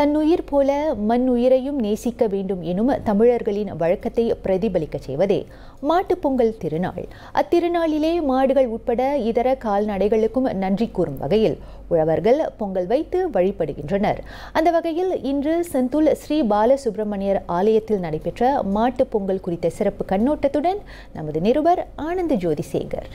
தன்னுயிர் போல மண் உயிரையும் நேசிக்க வேண்டும் எனும் தமிழர்களின் வழக்கத்தை பிரதிபலிக்க செய்வதே மாட்டுப் பொங்கல் திருநாள் அத்திருநாளிலே மாடுகள் உட்பட இதர கால்நடைகளுக்கும் நன்றி கூறும் வகையில் உழவர்கள் பொங்கல் வைத்து வழிபடுகின்றனர் அந்த வகையில் இன்று செந்தூல் ஸ்ரீ பாலசுப்பிரமணியர் ஆலயத்தில் நடைபெற்ற மாட்டுப் பொங்கல் குறித்த சிறப்பு கண்ணோட்டத்துடன் நமது நிருபர் ஆனந்த ஜோதி சேகர்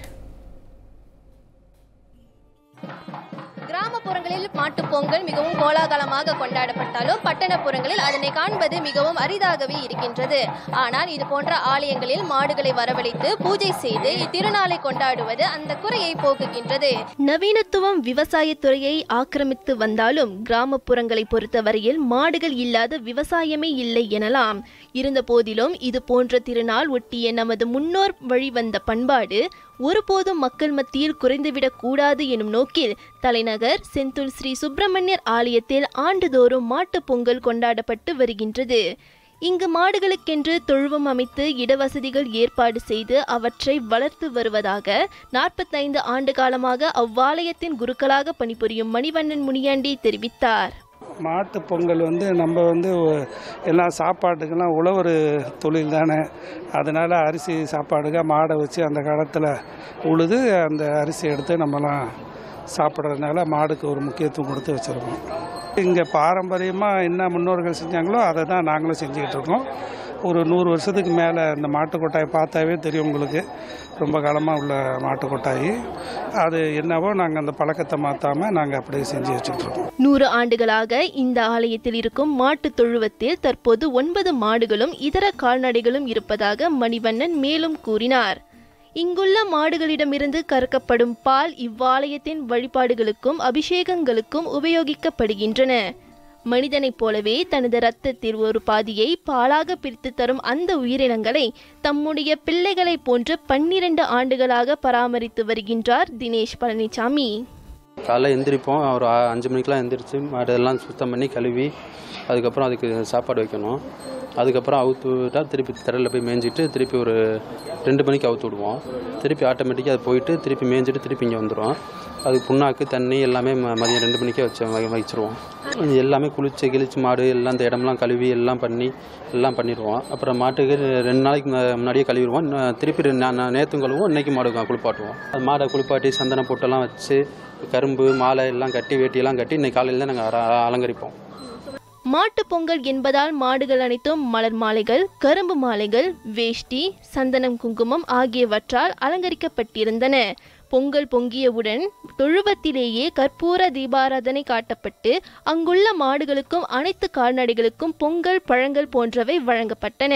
கிராமப்புறங்களில் மாட்டுப் பொங்கல் மிகவும் கோலாகலமாக கொண்டாடப்பட்டாலும் பட்டணப்புறங்களில் அதனை காண்பது மிகவும் அரிதாகவே இருக்கின்றது ஆனால் இது போன்ற ஆலயங்களில் மாடுகளை வரவழைத்து பூஜை செய்து இத்திருநாளை கொண்டாடுவது அந்த குறையை போக்குகின்றது நவீனத்துவம் விவசாயத்துறையை ஆக்கிரமித்து வந்தாலும் கிராமப்புறங்களை பொறுத்தவரையில் மாடுகள் இல்லாத விவசாயமே இல்லை எனலாம் இருந்த போதிலும் இது போன்ற திருநாள் ஒட்டிய நமது முன்னோர் வழிவந்த பண்பாடு ஒருபோதும் மக்கள் மத்தியில் குறைந்துவிடக் கூடாது எனும் நோக்கில் தலைநகர் செந்தூல் ஸ்ரீ சுப்பிரமணியர் ஆலயத்தில் ஆண்டுதோறும் மாட்டுப் பொங்கல் கொண்டாடப்பட்டு வருகின்றது இங்கு மாடுகளுக்கென்று தொழுவம் அமைத்து இடவசதிகள் ஏற்பாடு செய்து அவற்றை வளர்த்து வருவதாக நாற்பத்தைந்து ஆண்டு காலமாக அவ்வாலயத்தின் குருக்களாக பணிபுரியும் மணிவண்ணன் முனியாண்டி தெரிவித்தார் மாட்டு பொங்கல் வந்து நம்ம வந்து எல்லாம் சாப்பாட்டுக்கெல்லாம் உழவர் தொழில் தானே அதனால் அரிசி சாப்பாடுக்கு மாடை வச்சு அந்த காலத்தில் உழுது அந்த அரிசி எடுத்து நம்மலாம் சாப்பிட்றதுனால மாடுக்கு ஒரு முக்கியத்துவம் கொடுத்து வச்சுருக்கோம் இங்கே பாரம்பரியமாக என்ன முன்னோர்கள் செஞ்சாங்களோ அதை தான் நாங்களும் செஞ்சுக்கிட்டு இருக்கோம் ஒரு நூறு வருஷத்துக்கு மேலே இந்த மாட்டு கொட்டாயை பார்த்தாவே தெரியும் உங்களுக்கு ரொம்ப காலமாக உள்ள மாட்டு கொட்டாயி அது என்னவோ நாங்கள் அந்த பழக்கத்தை மாற்றாமல் நாங்கள் அப்படியே செஞ்சு வச்சுட்ருக்கோம் நூறு ஆண்டுகளாக இந்த ஆலயத்தில் இருக்கும் மாட்டுத் தொழுவத்தில் தற்போது ஒன்பது மாடுகளும் இதர கால்நடைகளும் இருப்பதாக மணிவண்ணன் மேலும் கூறினார் இங்குள்ள மாடுகளிடமிருந்து கறக்கப்படும் பால் இவ்வாலயத்தின் வழிபாடுகளுக்கும் அபிஷேகங்களுக்கும் உபயோகிக்கப்படுகின்றன மனிதனைப் போலவே தனது இரத்தத்தில் ஒரு பாதியை பாலாக பிரித்து தரும் அந்த உயிரினங்களை தம்முடைய பிள்ளைகளைப் போன்று பன்னிரண்டு ஆண்டுகளாக பராமரித்து வருகின்றார் தினேஷ் பழனிசாமி காலைல எந்திரிப்போம் ஒரு ஆ- அஞ்சு மணிக்கெலாம் எந்திரிச்சு மாடு எல்லாம் சுத்தம் பண்ணி கழுவி அதுக்கப்புறம் அதுக்கு சாப்பாடு வைக்கணும் அதுக்கப்புறம் அவுத்து விட்டா திருப்பி திடலில் போய் மேய்ஞ்சிட்டு திருப்பி ஒரு ரெண்டு மணிக்கு அவுத்து விடுவோம் திருப்பி ஆட்டோமேட்டிக்காக அது போயிட்டு திருப்பி மேய்ஞ்சிட்டு திருப்பி இங்கே வந்துடும் அதுக்கு புண்ணாக்கு தண்ணி எல்லாமே ம- மதியம் ரெண்டு மணிக்கே வச்சு வ- வச்சிருவோம் இது எல்லாமே குளிச்சு கிழிச்சு மாடு எல்லாம் இந்த இடம்லாம் கழுவி எல்லாம் பண்ணி எல்லாம் பண்ணிடுவோம் அப்புறம் மாட்டுக்கு ரெண்டு நாளைக்கு முன்ன- முன்னாடியே கழுவிடுவோம் இன்னும் திருப்பி ரெண்டு நா- நா- நேத்தும் கழுவுவோம் இன்னைக்கு மாடு கு- குளிப்பாட்டுவோம் அது மாடை குளிப்பாட்டி சந்தன பொட்டெல்லாம் வச்சு கரும்பு மாலை எல்லாம் கட்டி வேட்டியெல்லாம் கட்டி இன்னைக்கு காலையில் தான் நாங்கள் அலங்கரிப்போம் மாட்டுப் பொங்கல் என்பதால் மாடுகள் அனைத்தும் மலர் மாலைகள் கரும்பு மாலைகள் வேஷ்டி சந்தனம் குங்குமம் ஆகியவற்றால் அலங்கரிக்கப்பட்டிருந்தன பொங்கல் பொங்கியவுடன் தொழுவத்திலேயே கற்பூர தீபாராதனை காட்டப்பட்டு அங்குள்ள மாடுகளுக்கும் அனைத்து கால்நடைகளுக்கும் பொங்கல் பழங்கள் போன்றவை வழங்கப்பட்டன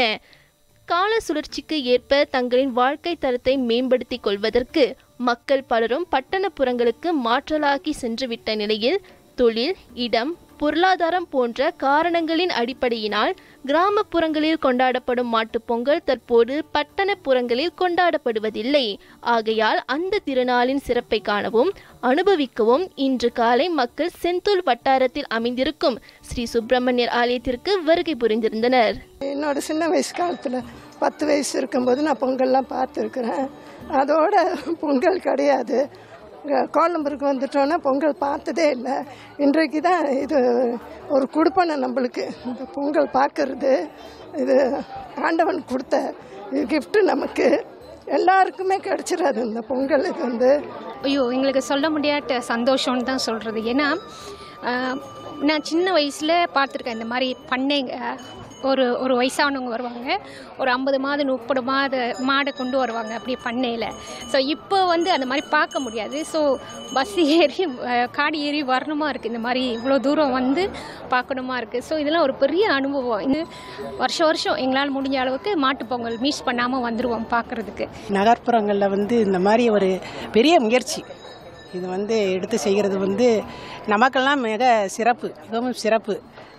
கால சுழற்சிக்கு ஏற்ப தங்களின் வாழ்க்கை தரத்தை மேம்படுத்திக் கொள்வதற்கு மக்கள் பலரும் பட்டணப்புறங்களுக்கு மாற்றலாகி சென்றுவிட்ட நிலையில் தொழில் இடம் பொருளாதாரம் போன்ற காரணங்களின் அடிப்படையினால் கிராமப்புறங்களில் கொண்டாடப்படும் மாட்டுப் பொங்கல் தற்போது பட்டணப்புறங்களில் கொண்டாடப்படுவதில்லை ஆகையால் அந்த திருநாளின் சிறப்பை காணவும் அனுபவிக்கவும் இன்று காலை மக்கள் செந்தூல் வட்டாரத்தில் அமைந்திருக்கும் ஸ்ரீ சுப்பிரமணியர் ஆலயத்திற்கு வருகை புரிந்திருந்தனர் என்னோட சின்ன வயசு காலத்தில் பத்து வயசு இருக்கும்போது நான் பொங்கல்லாம் பார்த்துருக்குறேன் அதோட பொங்கல் கிடையாது இங்க கோலம்பூருக்கு வந்துட்டோன்னா பொங்கல் பார்த்ததே இல்லை இன்றைக்கு தான் இது ஒரு குடுப்பனை நம்மளுக்கு இந்த பொங்கல் பார்க்கறது இது ஆண்டவன் கொடுத்த இது கிஃப்ட்டு நமக்கு எல்லாருக்குமே கிடைச்சிடாது இந்த பொங்கல் இது வந்து ஐயோ எங்களுக்கு சொல்ல முடியாத சந்தோஷம்னு தான் சொல்கிறது ஏன்னா ஆஹ், நான் சின்ன வயசில் பார்த்துருக்கேன் இந்த மாதிரி பண்ணைங்க ஒரு ஒரு வயசானவங்க வருவாங்க ஒரு ஐம்பது மாதம் முப்பது மாத மாடை கொண்டு வருவாங்க அப்படியே பண்ணையில் ஸோ இப்போ வந்து அந்த மாதிரி பார்க்க முடியாது ஸோ பஸ் ஏறி ஆஹ், காடி ஏறி வரணுமா இருக்குது இந்த மாதிரி இவ்வளோ தூரம் வந்து பார்க்கணுமா இருக்குது ஸோ இதெல்லாம் ஒரு பெரிய அனுபவம் இது வருஷம் வருஷம் எங்களால் முடிஞ்ச அளவுக்கு மாட்டுப் பொங்கல் மிஸ் பண்ணாமல் வந்துடுவோம் பார்க்குறதுக்கு நகர்ப்புறங்களில் வந்து இந்த மாதிரி ஒரு பெரிய முயற்சி இது வந்து எடுத்து செய்கிறது வந்து நமக்கெல்லாம் மிக சிறப்பு மிகவும் சிறப்பு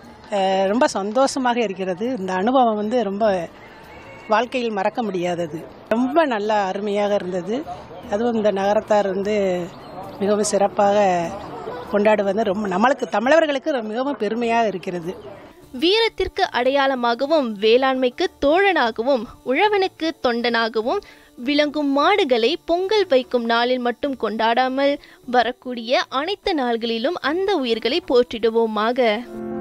அஹ் ரொம்ப சந்தோஷமாக இருக்கிறது இந்த அனுபவம் வந்து ரொம்ப வாழ்க்கையில் மறக்க முடியாதது ரொம்ப நல்லா அருமையாக இருந்தது அதுவும் இந்த நகரத்தார் வந்து மிகவும் சிறப்பாக கொண்டாடுவது ரொம்ப நம்மளுக்கு தமிழர்களுக்கு மிகவும் பெருமையாக இருக்கிறது வீரத்திற்கு அடையாளமாகவும் வேளாண்மைக்கு தோழனாகவும் உழவனுக்கு தொண்டனாகவும் விளங்கும் மாடுகளை பொங்கல் வைக்கும் நாளில் மட்டும் கொண்டாடாமல் வரக்கூடிய அனைத்து நாள்களிலும் அந்த உயிர்களை போற்றிடுவோமாக